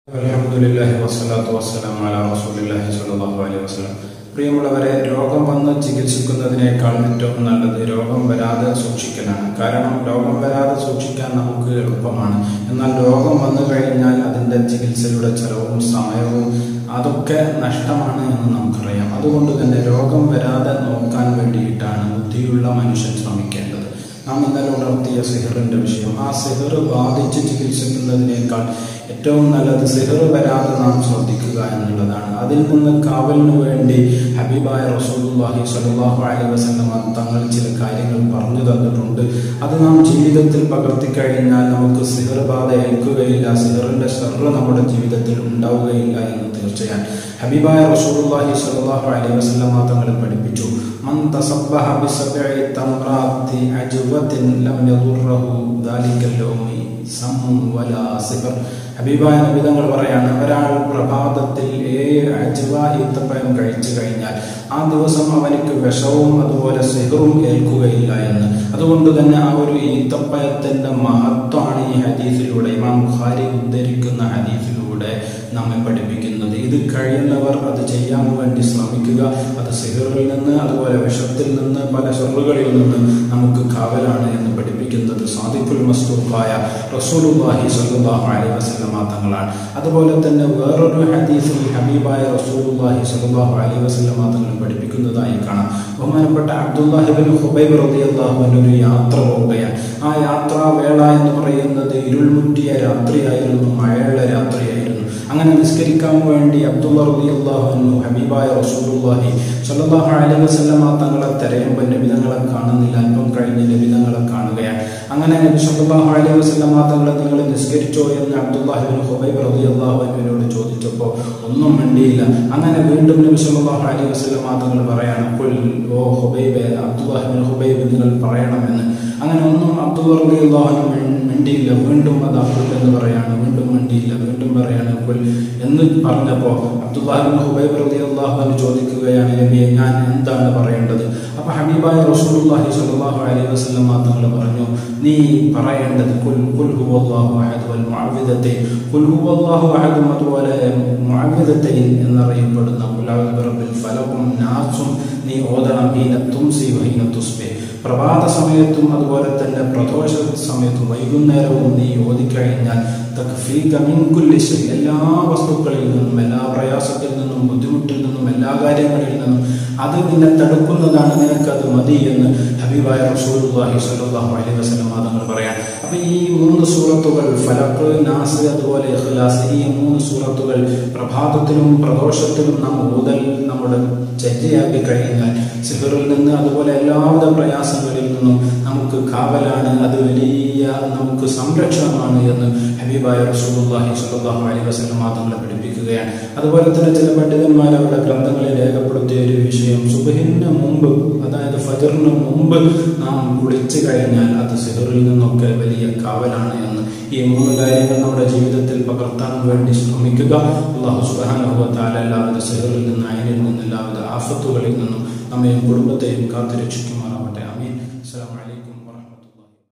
അൽഹംദുലില്ലാഹി വസ്സലാത്തു വസ്സലാം അലാ റസൂലില്ലാഹി സ്വല്ലല്ലാഹു അലൈഹി വസല്ലം പ്രിയമുള്ളവരെ രോഗം വന്ന് ചികിത്സിക്കുന്നതിനേക്കാൾ ഏറ്റവും നല്ലത് രോഗം വരാതെ സൂക്ഷിക്കലാണ് കാരണം രോഗം വരാതെ സൂക്ഷിക്കാൻ നമുക്ക് എളുപ്പമാണ് എന്നാൽ രോഗം വന്നു കഴിഞ്ഞാൽ അതിൻ്റെ ചികിത്സയുടെ ചെലവും സമയവും അതൊക്കെ നഷ്ടമാണ് എന്ന് നമുക്കറിയാം അതുകൊണ്ട് തന്നെ രോഗം വരാതെ നോക്കാൻ വേണ്ടിയിട്ടാണ് ബുദ്ധിയുള്ള മനുഷ്യൻ ശ്രമിക്കേണ്ടത് നാം ഇന്നലെ ഉണർത്തിയ സിഹറിന്റെ വിഷയം ആ സിഹർ ബാധിച്ച് ചികിത്സിക്കുന്നതിനേക്കാൾ ഏറ്റവും നല്ലത് സിഹർ വരാതെ നാം ശ്രദ്ധിക്കുക എന്നുള്ളതാണ് അതിൽ നിന്ന് കാവലിന് വേണ്ടി ഹബീബായ റസൂലുള്ളാഹി സ്വല്ലല്ലാഹു അലൈഹി വസല്ലം തങ്ങൾ ചില കാര്യങ്ങൾ പറഞ്ഞു തന്നിട്ടുണ്ട് അത് നാം ജീവിതത്തിൽ പകർത്തി കഴിഞ്ഞാൽ നമുക്ക് സിഹർ ബാധ ഏൽക്കുകയില്ല സിഹറിന്റെ ഷെറ് നമ്മുടെ ജീവിതത്തിൽ ഉണ്ടാവുകയില്ല എന്ന് തീർച്ചയാണ് ഹബീബായ റസൂലുള്ളാഹി സ്വല്ലല്ലാഹു അലൈഹി വസല്ലം തങ്ങൾ പഠിപ്പിച്ചു മൻ തസബ്ബഹ ബിസബ്ഇ തംറാത്തി അജ്വത്തിൻ ലം യദുർറഹു ദാലിക്കൽ യൗമി സമ്മുൻ വലാ സിഹർ ഹബീബായ നബിതങ്ങൾ പറയാണ് ഒരാൾ പ്രഭാതത്തിൽ ഏഴ് അജ്വ ഈത്തപ്പഴം കഴിച്ചു കഴിഞ്ഞാൽ ആ ദിവസം അവനിക്ക് വിഷവും അതുപോലെ സിഹറും ഏൽക്കുകയില്ല എന്ന് അതുകൊണ്ട് തന്നെ ആ ഒരു ഈത്തപ്പഴത്തിന്റെ മഹത്വമാണ് ഈ ഹദീസിലൂടെ ഇമാം ബുഖാരി ഉദ്ധരിക്കുന്ന ഹദീസിലൂടെ നമ്മെ പഠിപ്പിക്കുന്നത് ഇത് കഴിയുന്നവർ അത് ചെയ്യാൻ വേണ്ടി ശ്രമിക്കുക അത് സിഹറിൽ നിന്ന് അതുപോലെ വിഷത്തിൽ നിന്ന് പല ഷെറുകളിൽ നിന്ന് നമുക്ക് കാവലാണ് എന്ന് പഠിപ്പിക്കുന്നത് സാദിഖുൽ മസ്തൂഫായ റസൂലുള്ളാഹി സ്വല്ലല്ലാഹു അലൈഹി വസല്ലമ തങ്ങളാണ് അതുപോലെ തന്നെ വേറൊരു ഹദീസിൽ ഹബീബായ റസൂലുള്ളാഹി സ്വല്ലല്ലാഹു അലൈഹി വസല്ലമ തങ്ങൾ പഠിപ്പിക്കുന്നതായി കാണാം ബഹുമാനപ്പെട്ട അബ്ദുല്ലാഹിബിൻ ഹുബൈബ് റളിയല്ലാഹു അൻഹു ഒരു യാത്ര പോവുകയാണ് ആ യാത്രാ വേള എന്ന് പറയുന്നത് ഇരുൾമുറ്റിയ രാത്രിയായിരുന്നു മഴയുള്ള രാത്രിയായിരുന്നു അങ്ങനെ നിസ്കരിക്കാൻ വേണ്ടി അബ്ദുള്ള റളിയല്ലാഹു അൻഹു ഹബീബായ റസൂലുള്ളാഹി സ്വല്ലല്ലാഹു അലൈഹി വസല്ലമ തങ്ങളെ തിരയുമ്പോൾ നബിതങ്ങളെ കാണുന്നില്ല അല്പം കഴിഞ്ഞ് നബിതങ്ങളെ കാണുകയാണ് അങ്ങനെ നബി സല്ലല്ലാഹു അലൈഹി വസല്ലമ തങ്ങളെ നിങ്ങൾ നിസ്കരിച്ചോ എന്ന് അബ്ദുല്ലാഹിബിൻ ഹുബൈബ് റളിയല്ലാഹു അൻഹുവിനോട് ചോദിച്ചപ്പോൾ ഒന്നും മിണ്ടിയില്ല അങ്ങനെ വീണ്ടും നബി സല്ലല്ലാഹു അലൈഹി വസല്ലമ തങ്ങൾ പറയാണ് "ഖുൽ ഓ ഹുബൈബ് അബ്ദുല്ലാഹിബിൻ ഹുബൈബ് നിങ്ങൾ പറയണമെന്ന് അങ്ങനെ ഒന്നും അബ്ദുള്ള റളിയല്ലാഹു അൻഹു മിണ്ടിയില്ല വീണ്ടും അത് അബ്ദുൽ എന്ന് പറയാണ് വീണ്ടും മിണ്ടിയില്ല വീണ്ടും പറയാണ് "ഖുൽ" എന്ന് പറഞ്ഞപ്പോൾ അബ്ദുല്ലാഹിബിൻ ഹുബൈബ് റളിയല്ലാഹു അൻഹു ചോദിക്കുകയാണ് നബിയെ ഞാൻ എന്താണ് പറയേണ്ടത് അപ്പൊ ഹബീബായ റസൂലുള്ളാഹി സ്വല്ലല്ലാഹു അലൈഹി വസല്ലം തങ്ങൾ പറഞ്ഞു നീ പറയേണ്ടത് കുൽ കുൽ ഹുവല്ലാഹു അഹദ് വൽ മുഅവ്വിദത്തൈൻ കുൽ ഹുവല്ലാഹു അഹദ് അതുപോലെ മുഅവ്വിദത്തൈൻ എന്നറിയപ്പെടുന്ന ഖുൽ അഊദു ബിറബ്ബിൽ ഫലഖും നാസും നീ ഓതണം ഹീന തുംസി വഹീന തുസ്ബി പ്രഭാത സമയത്തും അതുപോലെ തന്നെ പ്രദോഷ സമയത്തും വൈകുന്നേരവും നീ ഓതിക്കഴിഞ്ഞാൽ തക്ഫീക മിൻ കുല്ലി ശൈ എല്ലാ വസ്തുക്കളിൽ നിന്നും എല്ലാ പ്രയാസത്തിൽ നിന്നും ബുദ്ധിമുട്ടിൽ നിന്നും എല്ലാ കാര്യങ്ങളിൽ നിന്നും അത് നിന്നെ തടുക്കുന്നതാണ് നിനക്കത് മതി എന്ന് ഹബീബായ റസൂലുള്ളാഹി സ്വല്ലല്ലാഹു അലൈഹി വസല്ലം തങ്ങൾ പറയാൻ അപ്പൊ ഈ മൂന്ന് സൂറത്തുകൾ ഫലക്ക് നാസ് അതുപോലെ ഇഖ്ലാസ് ഈ മൂന്ന് സൂറത്തുകൾ പ്രഭാതത്തിലും പ്രദോഷത്തിലും നാം ഊതൽ നമ്മുടെ ചര്യയാക്കി കഴിഞ്ഞാൽ സിഹറിൽ നിന്ന് അതുപോലെ എല്ലാവിധ പ്രയാസങ്ങളിൽ നിന്നും നമുക്ക് കാവലാണ് അത് വലിയ നമുക്ക് സംരക്ഷണമാണ് എന്ന് ഹബീബായ റസൂലുള്ളാഹി സ്വല്ലല്ലാഹു അലൈഹി വസല്ലം തങ്ങളെ പഠിപ്പിക്കുകയാണ് അതുപോലെ തന്നെ ചില പണ്ഡിതന്മാർ അവരുടെ ഗ്രന്ഥങ്ങളിൽ രേഖപ്പെടുത്തിയ ഒരു വിഷയം സുബഹിന് മുമ്പ് അതായത് ഫജറിന് മുമ്പ് നാം കുളിച്ചു കഴിഞ്ഞാൽ അത് സിഹറിൽ നിന്നൊക്കെ വലിയ കാവലാണ് എന്ന് ഈ മൂന്ന് കാര്യങ്ങൾ നമ്മുടെ ജീവിതത്തിൽ പകർത്താൻ വേണ്ടി ശ്രമിക്കുക അള്ളാഹു സുബാനുഭവത്താൽ എല്ലാവിധ സിഹറിൽ നിന്ന് അയനിൽ നിന്ന് എല്ലാവിധ ആഫത്തുകളിൽ നിന്നും നമ്മയും കുടുംബത്തെയും കാത്തുരക്ഷിക്കുമാറാണ്